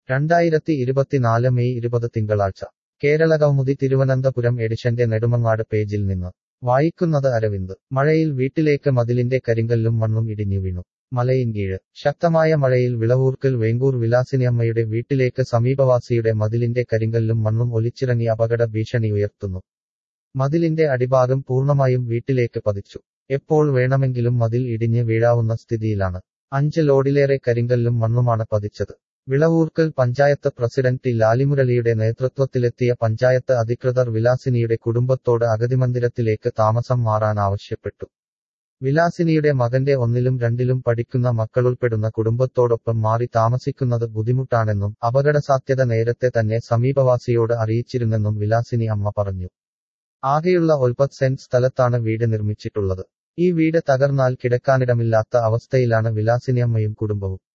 രണ്ടായിരത്തി ഇരുപത്തിനാല് മെയ് ഇരുപത് തിങ്കളാഴ്ച കേരള കൗമുദി തിരുവനന്തപുരം എഡിഷന്റെ നെടുമങ്ങാട് പേജിൽ നിന്ന് വായിക്കുന്നത് അരവിന്ദ് മഴയിൽ വീട്ടിലേക്ക് മതിലിന്റെ കരിങ്കല്ലും മണ്ണും ഇടിഞ്ഞു വീണു മലയിൻകീഴ് ശക്തമായ മഴയിൽ വിളവൂർക്കൽ വേങ്കൂർ വിലാസിനിയമ്മയുടെ വീട്ടിലേക്ക് സമീപവാസിയുടെ മതിലിന്റെ കരിങ്കല്ലും മണ്ണും ഒലിച്ചിറങ്ങി അപകട ഭീഷണി ഉയർത്തുന്നു മതിലിന്റെ അടിഭാഗം പൂർണ്ണമായും വീട്ടിലേക്ക് പതിച്ചു എപ്പോൾ വേണമെങ്കിലും മതിൽ ഇടിഞ്ഞ് വീഴാവുന്ന സ്ഥിതിയിലാണ് അഞ്ച് ലോഡിലേറെ കരിങ്കല്ലും മണ്ണുമാണ് പതിച്ചത് വിളവൂർക്കൽ പഞ്ചായത്ത് പ്രസിഡന്റ് ടി ലാലിമുരളിയുടെ നേതൃത്വത്തിലെത്തിയ പഞ്ചായത്ത് അധികൃതർ വിലാസിനിയുടെ കുടുംബത്തോട് അഗതിമന്ദിരത്തിലേക്ക് താമസം മാറാൻ ആവശ്യപ്പെട്ടു വിലാസിനിയുടെ മകന്റെ ഒന്നിലും രണ്ടിലും പഠിക്കുന്ന മക്കളുൾപ്പെടുന്ന കുടുംബത്തോടൊപ്പം മാറി താമസിക്കുന്നത് ബുദ്ധിമുട്ടാണെന്നും അപകടസാധ്യത നേരത്തെ തന്നെ സമീപവാസിയോട് അറിയിച്ചിരുന്നെന്നും വിലാസിനി അമ്മ പറഞ്ഞു ആകെയുള്ള ഒൽപത് സെന്റ് സ്ഥലത്താണ് വീട് നിർമ്മിച്ചിട്ടുള്ളത് ഈ വീട് തകർന്നാൽ കിടക്കാനിടമില്ലാത്ത അവസ്ഥയിലാണ് വിലാസിനിയമ്മയും കുടുംബവും